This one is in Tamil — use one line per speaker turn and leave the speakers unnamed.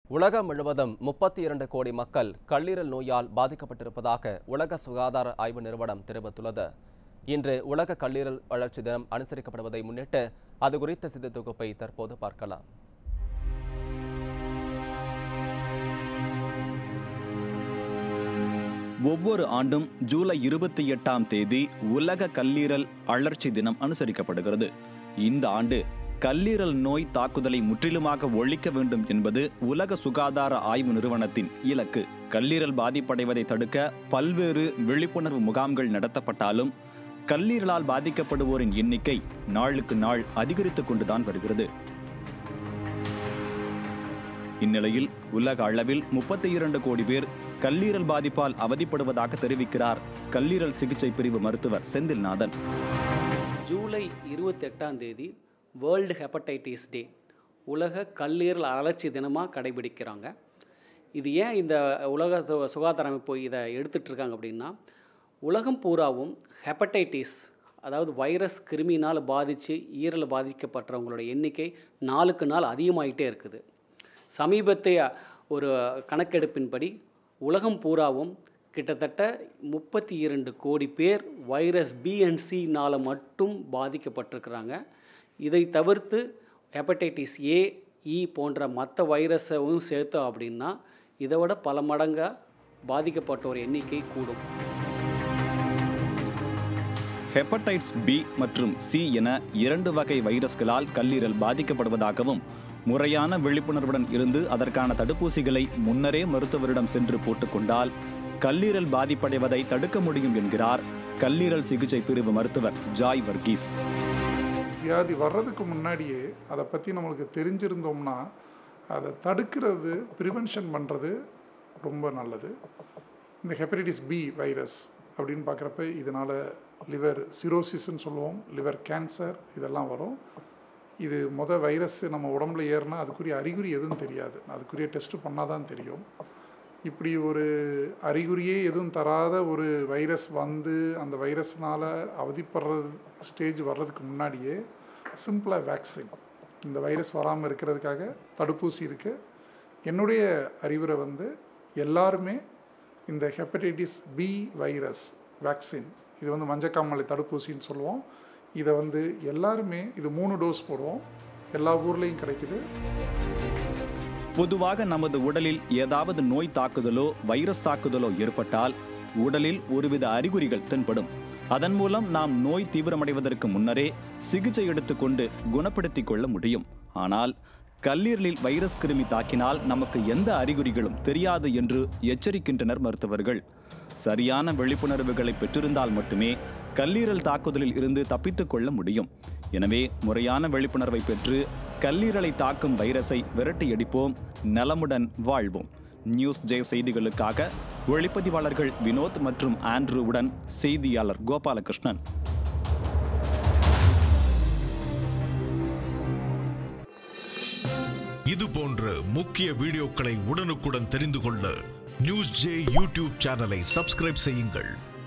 உலகம் முழுவதும் முப்பத்தி இரண்டு கோடி மக்கள் கல்லீரல் நோயால் பாதிக்கப்பட்டிருப்பதாக உலக சுகாதார ஆய்வு நிறுவனம் தெரிவித்துள்ளது இன்று உலக கல்லீரல் வளர்ச்சி தினம் அனுசரிக்கப்படுவதை முன்னிட்டு அது குறித்த சிறு தொகுப்பை தற்போது பார்க்கலாம்
ஒவ்வொரு ஆண்டும் ஜூலை இருபத்தி எட்டாம் தேதி உலக கல்லீரல் அழற்சி தினம் அனுசரிக்கப்படுகிறது இந்த ஆண்டு கல்லீரல் நோய் தாக்குதலை முற்றிலுமாக ஒழிக்க வேண்டும் என்பது உலக சுகாதார ஆய்வு நிறுவனத்தின் இலக்கு கல்லீரல் பாதிப்படைவதை தடுக்க பல்வேறு விழிப்புணர்வு முகாம்கள் நடத்தப்பட்டாலும் கல்லீரலால் பாதிக்கப்படுவோரின் எண்ணிக்கை நாளுக்கு நாள் அதிகரித்துக் கொண்டுதான் வருகிறது இந்நிலையில் உலக அளவில் முப்பத்தி இரண்டு கோடி பேர் கல்லீரல் பாதிப்பால் அவதிப்படுவதாக தெரிவிக்கிறார் கல்லீரல் சிகிச்சை பிரிவு மருத்துவர் செந்தில்நாதன்
ஜூலை இருபத்தெட்டாம் தேதி வேர்ல்டு ஹெப்படைட்டிஸ் டே உலக கல்லீரல் அழற்சி தினமாக கடைபிடிக்கிறாங்க இது ஏன் இந்த உலக சு- சுகாதார அமைப்பு இதை எடுத்துட்டு இருக்காங்க அப்படின்னா உலகம் பூராவும் ஹெப்படைட்டிஸ் அதாவது வைரஸ் கிருமினால் பாதித்து ஈரல் பாதிக்கப்பட்டவங்களோட எண்ணிக்கை நாளுக்கு நாள் அதிகமாயிட்டே இருக்குது சமீபத்திய ஒரு கணக்கெடுப்பின்படி உலகம் பூராவும் கிட்டத்தட்ட முப்பத்தி இரண்டு கோடி பேர் வைரஸ் பிஎன்சினால் மட்டும் பாதிக்கப்பட்டிருக்கிறாங்க இதை தவிர்த்து ஹெப்படைட்டிஸ் ஏ இ போன்ற மற்ற வைரஸையும் சேர்த்தோம் அப்படின்னா இதை விட பல மடங்காக பாதிக்கப்பட்டோர் எண்ணிக்கை கூடும்
ஹெப்படைட்ஸ் பி மற்றும் சி என இரண்டு வகை வைரஸ்களால் கல்லீரல் பாதிக்கப்படுவதாகவும் முறையான விழிப்புணர்வுடன் இருந்து அதற்கான தடுப்பூசிகளை முன்னரே மருத்துவரிடம் சென்று போட்டுக்கொண்டால் கல்லீரல் பாதிப்படைவதை தடுக்க முடியும் என்கிறார் கல்லீரல் சிகிச்சை பிரிவு மருத்துவர் ஜாய் வர்கீஸ்
வியாதி வர்றதுக்கு முன்னாடியே அதை பற்றி நம்மளுக்கு தெரிஞ்சிருந்தோம்னா அதை தடுக்கிறது ப்ரிவென்ஷன் பண்ணுறது ரொம்ப நல்லது இந்த ஹெப்படைட்டிஸ் பி வைரஸ் அப்படின்னு பார்க்குறப்ப இதனால் லிவர் சிரோசிஸ்ன்னு சொல்லுவோம் லிவர் கேன்சர் இதெல்லாம் வரும் இது மொத வைரஸ் நம்ம உடம்புல ஏறினா அதுக்குரிய அறிகுறி எதுவும் தெரியாது அதுக்குரிய டெஸ்ட் பண்ணால் தான் தெரியும் இப்படி ஒரு அறிகுறியே எதுவும் தராத ஒரு வைரஸ் வந்து அந்த வைரஸ்னால் அவதிப்படுறது ஸ்டேஜ் வர்றதுக்கு முன்னாடியே சிம்பிளாக வேக்சின் இந்த வைரஸ் வராமல் இருக்கிறதுக்காக தடுப்பூசி இருக்குது என்னுடைய அறிவுரை வந்து எல்லாருமே இந்த ஹெப்படைட்டிஸ் பி வைரஸ் வேக்சின் இது வந்து மஞ்சக்காமலை தடுப்பூசின்னு சொல்லுவோம் இதை வந்து எல்லாருமே இது மூணு டோஸ் போடுவோம் எல்லா ஊர்லேயும் கிடைக்குது
பொதுவாக நமது உடலில் ஏதாவது நோய் தாக்குதலோ வைரஸ் தாக்குதலோ ஏற்பட்டால் உடலில் ஒருவித அறிகுறிகள் தென்படும் அதன் மூலம் நாம் நோய் தீவிரமடைவதற்கு முன்னரே சிகிச்சை எடுத்துக்கொண்டு குணப்படுத்திக் கொள்ள முடியும் ஆனால் கல்லீரலில் வைரஸ் கிருமி தாக்கினால் நமக்கு எந்த அறிகுறிகளும் தெரியாது என்று எச்சரிக்கின்றனர் மருத்துவர்கள் சரியான விழிப்புணர்வுகளை பெற்றிருந்தால் மட்டுமே கல்லீரல் தாக்குதலில் இருந்து தப்பித்துக் கொள்ள முடியும் எனவே முறையான விழிப்புணர்வை பெற்று கல்லீரலை தாக்கும் வைரஸை விரட்டியடிப்போம் நலமுடன் வாழ்வோம் நியூஸ் ஜே செய்திகளுக்காக ஒளிப்பதிவாளர்கள் வினோத் மற்றும் ஆண்ட்ரூவுடன் செய்தியாளர் கோபாலகிருஷ்ணன்
இது போன்ற முக்கிய வீடியோக்களை உடனுக்குடன் தெரிந்து கொள்ள நியூஸ் ஜே யூடியூப் சேனலை சப்ஸ்கிரைப் செய்யுங்கள்